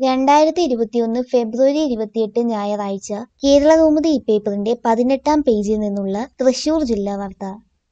രണ്ടായിരത്തി ഇരുപത്തിയൊന്ന് ഫെബ്രുവരി ഇരുപത്തിയെട്ട് ഞായറാഴ്ച കേരളകൗമുദി ഇപ്പേപ്പറിന്റെ പതിനെട്ടാം പേജിൽ നിന്നുള്ള തൃശൂർ ജില്ലാ വാർത്ത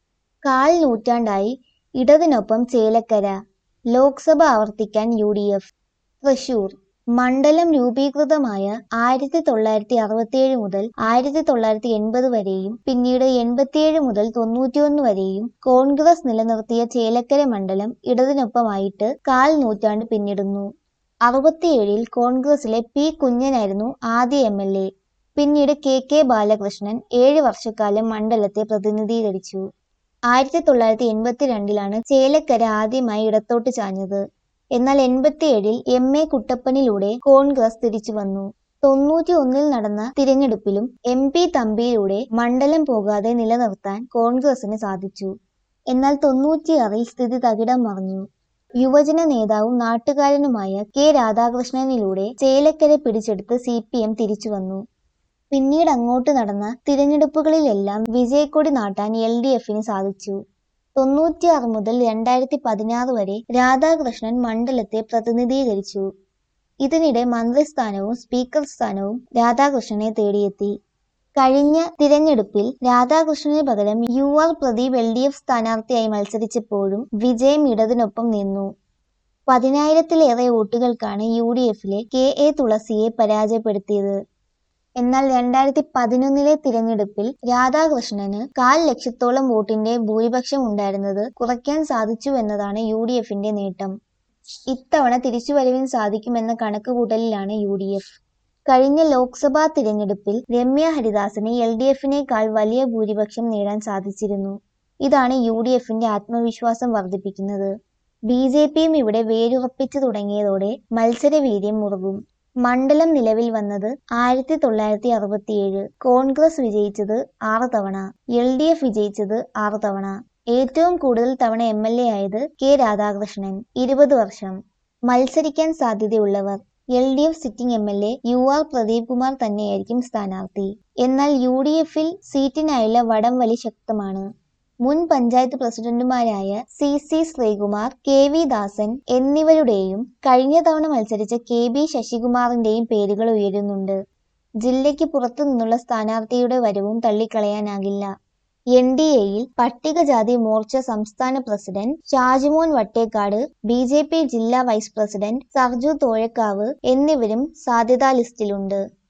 കാൽ നൂറ്റാണ്ടായി ഇടതിനൊപ്പം ചേലക്കര ലോക്സഭ ആവർത്തിക്കാൻ യു ഡി എഫ് തൃശൂർ മണ്ഡലം രൂപീകൃതമായ ആയിരത്തി തൊള്ളായിരത്തി അറുപത്തിയേഴ് മുതൽ ആയിരത്തി തൊള്ളായിരത്തി എൺപത് വരെയും പിന്നീട് എൺപത്തിയേഴ് മുതൽ തൊണ്ണൂറ്റിയൊന്ന് വരെയും കോൺഗ്രസ് നിലനിർത്തിയ ചേലക്കര മണ്ഡലം ഇടതിനൊപ്പമായിട്ട് കാൽ നൂറ്റാണ്ട് പിന്നിടുന്നു അറുപത്തിയേഴിൽ കോൺഗ്രസിലെ പി കുഞ്ഞനായിരുന്നു ആദ്യ എം എൽ എ പിന്നീട് കെ കെ ബാലകൃഷ്ണൻ ഏഴ് വർഷക്കാലം മണ്ഡലത്തെ പ്രതിനിധീകരിച്ചു ആയിരത്തി തൊള്ളായിരത്തി എൺപത്തിരണ്ടിലാണ് ചേലക്കര ആദ്യമായി ഇടത്തോട്ട് ചാഞ്ഞത് എന്നാൽ എൺപത്തിയേഴിൽ എം എ കുട്ടപ്പനിലൂടെ കോൺഗ്രസ് തിരിച്ചു വന്നു തൊണ്ണൂറ്റി ഒന്നിൽ നടന്ന തിരഞ്ഞെടുപ്പിലും എം പി തമ്പിയിലൂടെ മണ്ഡലം പോകാതെ നിലനിർത്താൻ കോൺഗ്രസിന് സാധിച്ചു എന്നാൽ തൊണ്ണൂറ്റിയാറിൽ സ്ഥിതി തകിടം മറിഞ്ഞു യുവജന നേതാവും നാട്ടുകാരനുമായ കെ രാധാകൃഷ്ണനിലൂടെ ചേലക്കര പിടിച്ചെടുത്ത് സി പി എം തിരിച്ചു വന്നു പിന്നീട് അങ്ങോട്ട് നടന്ന തിരഞ്ഞെടുപ്പുകളിലെല്ലാം വിജയക്കൊടി നാട്ടാൻ എൽ ഡി എഫിന് സാധിച്ചു തൊണ്ണൂറ്റിയാറ് മുതൽ രണ്ടായിരത്തി പതിനാറ് വരെ രാധാകൃഷ്ണൻ മണ്ഡലത്തെ പ്രതിനിധീകരിച്ചു ഇതിനിടെ മന്ത്രിസ്ഥാനവും സ്പീക്കർ സ്ഥാനവും രാധാകൃഷ്ണനെ തേടിയെത്തി കഴിഞ്ഞ തിരഞ്ഞെടുപ്പിൽ രാധാകൃഷ്ണന് പകരം U R Pradeep L D F സ്ഥാനാർത്ഥിയായി മത്സരിച്ചപ്പോഴും വിജയം ഇടതിനൊപ്പം നിന്നു പതിനായിരത്തിലേറെ വോട്ടുകൾക്കാണ് യു ഡി എഫിലെ കെ എ തുളസിയെ പരാജയപ്പെടുത്തിയത് എന്നാൽ രണ്ടായിരത്തി പതിനൊന്നിലെ തിരഞ്ഞെടുപ്പിൽ രാധാകൃഷ്ണന് കാൽ ലക്ഷത്തോളം വോട്ടിന്റെ ഭൂരിപക്ഷം ഉണ്ടായിരുന്നത് കുറയ്ക്കാൻ സാധിച്ചു എന്നതാണ് യു ഡി എഫിന്റെ നേട്ടം ഇത്തവണ തിരിച്ചുവരവിന് സാധിക്കുമെന്ന കണക്കുകൂട്ടലിലാണ് യു ഡി എഫ് കഴിഞ്ഞ ലോക്സഭാ തിരഞ്ഞെടുപ്പിൽ രമ്യ ഹരിദാസിന് എൽ ഡി എഫിനേക്കാൾ വലിയ ഭൂരിപക്ഷം നേടാൻ സാധിച്ചിരുന്നു ഇതാണ് യു ഡി എഫിന്റെ ആത്മവിശ്വാസം വർദ്ധിപ്പിക്കുന്നത് ബി ജെ പിയും ഇവിടെ വേരുറപ്പിച്ചു തുടങ്ങിയതോടെ മത്സരവീര്യം മുറുകും മണ്ഡലം നിലവിൽ വന്നത് ആയിരത്തി തൊള്ളായിരത്തി അറുപത്തിയേഴ് കോൺഗ്രസ് വിജയിച്ചത് ആറ് തവണ എൽ ഡി എഫ് വിജയിച്ചത് ആറ് തവണ ഏറ്റവും കൂടുതൽ തവണ എം എൽ എ ആയത് കെ രാധാകൃഷ്ണൻ ഇരുപത് വർഷം മത്സരിക്കാൻ സാധ്യതയുള്ളവർ L D F sitting M L A U R Pradeep Kumar തന്നെയായിരിക്കും സ്ഥാനാർത്ഥി എന്നാൽ യു ഡി എഫിൽ സീറ്റിനായുള്ള വടംവലി ശക്തമാണ് മുൻ പഞ്ചായത്ത് പ്രസിഡന്റുമാരായ C C Sreekumar K V Dasan എന്നിവരുടെയും കഴിഞ്ഞ തവണ മത്സരിച്ച കെ ബി ശശികുമാറിന്റെയും പേരുകൾ ഉയരുന്നുണ്ട് ജില്ലയ്ക്ക് പുറത്തു നിന്നുള്ള സ്ഥാനാർത്ഥിയുടെ വരവും തള്ളിക്കളയാനാകില്ല എൻ ഡി എയിൽ പട്ടികജാതി മോർച്ച സംസ്ഥാന president Shajimon Vattekkad B J P ജില്ലാ വൈസ് പ്രസിഡന്റ് സർജു തോഴക്കാവ് എന്നിവരും സാധ്യതാ ലിസ്റ്റിലുണ്ട്